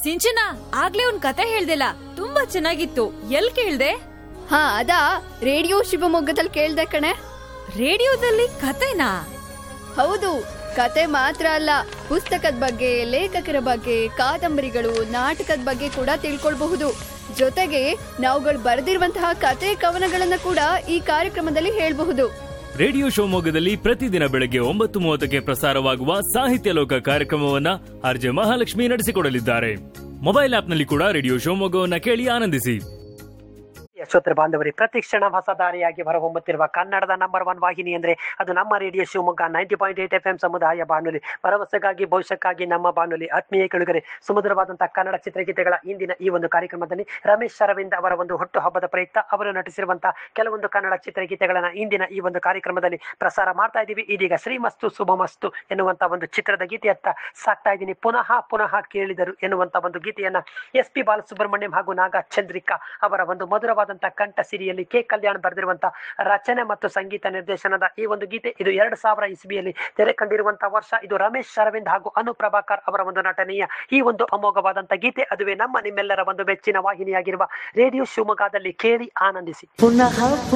ಸಿಂಚನ ಆಗ್ಲೇ ಒಂದ್ ಕತೆ ಹೇಳ್ದಿಲ್ಲ ತುಂಬಾ ಚೆನ್ನಾಗಿತ್ತು ಎಲ್ ಕೇಳ್ದೆ ಹಾ ಅದಾ ರೇಡಿಯೋ ಶಿವಮೊಗ್ಗದಲ್ಲಿ ಕೇಳ್ದೆ ಕಣೆ ರೇಡಿಯೋದಲ್ಲಿ ಕತೆನಾ ಹೌದು ಕತೆ ಮಾತ್ರ ಅಲ್ಲ ಪುಸ್ತಕದ ಬಗ್ಗೆ ಲೇಖಕರ ಬಗ್ಗೆ ಕಾದಂಬರಿಗಳು ನಾಟಕದ ಬಗ್ಗೆ ಕೂಡ ತಿಳ್ಕೊಳ್ಬಹುದು ಜೊತೆಗೆ ನಾವುಗಳು ಬರೆದಿರುವಂತಹ ಕತೆ ಕವನಗಳನ್ನ ಕೂಡ ಈ ಕಾರ್ಯಕ್ರಮದಲ್ಲಿ ಹೇಳ್ಬಹುದು ರೇಡಿಯೋ ಶಿವಮೊಗ್ಗದಲ್ಲಿ ಪ್ರತಿದಿನ ಬೆಳಗ್ಗೆ ಒಂಬತ್ತು ಮೂವತ್ತಕ್ಕೆ ಪ್ರಸಾರವಾಗುವ ಸಾಹಿತ್ಯ ಲೋಕ ಕಾರ್ಯಕ್ರಮವನ್ನ ಆರ್ಜೆ ಮಹಾಲಕ್ಷ್ಮಿ ನಡೆಸಿಕೊಡಲಿದ್ದಾರೆ ಮೊಬೈಲ್ ಆಪ್ನಲ್ಲಿ ಕೂಡ ರೇಡಿಯೋ ಶಿವಮೊಗ್ಗವನ್ನ ಕೇಳಿ ಆನಂದಿಸಿ ಯಶೋತ್ರ ಬಾಂಧವರೇ ಪ್ರತಿಕ್ಷಣ ಹೊಸ ದಾರಿಯಾಗಿ ಹೊರಹೊಮ್ಮುತ್ತಿರುವ ಕನ್ನಡದ ನಂಬರ್ ಒನ್ ವಾಹಿನಿ ಅಂದ್ರೆ ಅದು ನಮ್ಮ radio Shivamogga ninety point eight F M ಸಮುದಾಯ ಬಾನುಲಿ ಭರವಸೆಗಾಗಿ ಭವಿಷ್ಯಕ್ಕಾಗಿ ನಮ್ಮ ಬಾನುಲಿ ಆತ್ಮೀಯ ಕೆಳಗರೆ ಸುಮಧುರವಾದಂತಹ ಕನ್ನಡ ಚಿತ್ರಗೀತೆಗಳ ಇಂದಿನ ಈ ಒಂದು ಕಾರ್ಯಕ್ರಮದಲ್ಲಿ ರಮೇಶ್ ಅರವಿಂದ್ ಅವರ ಒಂದು ಹುಟ್ಟು ಹಬ್ಬದ ಪ್ರಯುಕ್ತ ಅವರು ನಟಿಸಿರುವಂತಹ ಕೆಲವೊಂದು ಕನ್ನಡ ಚಿತ್ರಗೀತೆಗಳನ್ನ ಇಂದಿನ ಈ ಒಂದು ಕಾರ್ಯಕ್ರಮದಲ್ಲಿ ಪ್ರಸಾರ ಮಾಡ್ತಾ ಇದ್ದೀವಿ ಇದೀಗ ಶ್ರೀಮಸ್ತು ಶುಭಮಸ್ತು ಎನ್ನುವಂತ ಒಂದು ಚಿತ್ರದ ಗೀತೆಯತ್ತ ಸಾಕ್ತಾ ಇದ್ದೀನಿ ಪುನಃ ಪುನಃ ಕೇಳಿದರು ಎನ್ನುವಂತ ಒಂದು ಗೀತೆಯನ್ನ ಎಸ್ ಪಿ ಬಾಲಸುಬ್ರಹ್ಮಣ್ಯಂ ಹಾಗೂ ನಾಗ ಚಂದ್ರಿಕಾ ಅವರ ಒಂದು ಮಧುರವಾದಂತಹ ಕಂಠ ಸಿರಿಯಲ್ಲಿ ಕೆ ಕಲ್ಯಾಣ್ ಬರೆದಿರುವಂತಹ ರಚನೆ ಮತ್ತು ಸಂಗೀತ ನಿರ್ದೇಶನದ ಈ ಒಂದು ಗೀತೆ ಇದು ಎರಡ್ ಸಾವಿರ ಇಸ್ವಿಯಲ್ಲಿ ತೆರೆ ಕಂಡಿರುವಂತಹ ವರ್ಷ ಇದು ರಮೇಶ್ ಅರವಿಂದ್ ಹಾಗೂ ಅನು ಪ್ರಭಾಕರ್ ಅವರ ಒಂದು ನಟನೆಯ ಈ ಒಂದು ಅಮೋಘವಾದಂತಹ ಗೀತೆ ಅದುವೇ ನಮ್ಮ ನಿಮ್ಮೆಲ್ಲರ ಒಂದು ಮೆಚ್ಚಿನ ವಾಹಿನಿಯಾಗಿರುವ ರೇಡಿಯೋ ಶಿವಮೊಗ್ಗದಲ್ಲಿ ಕೇಳಿ ಆನಂದಿಸಿ ಪುನಃ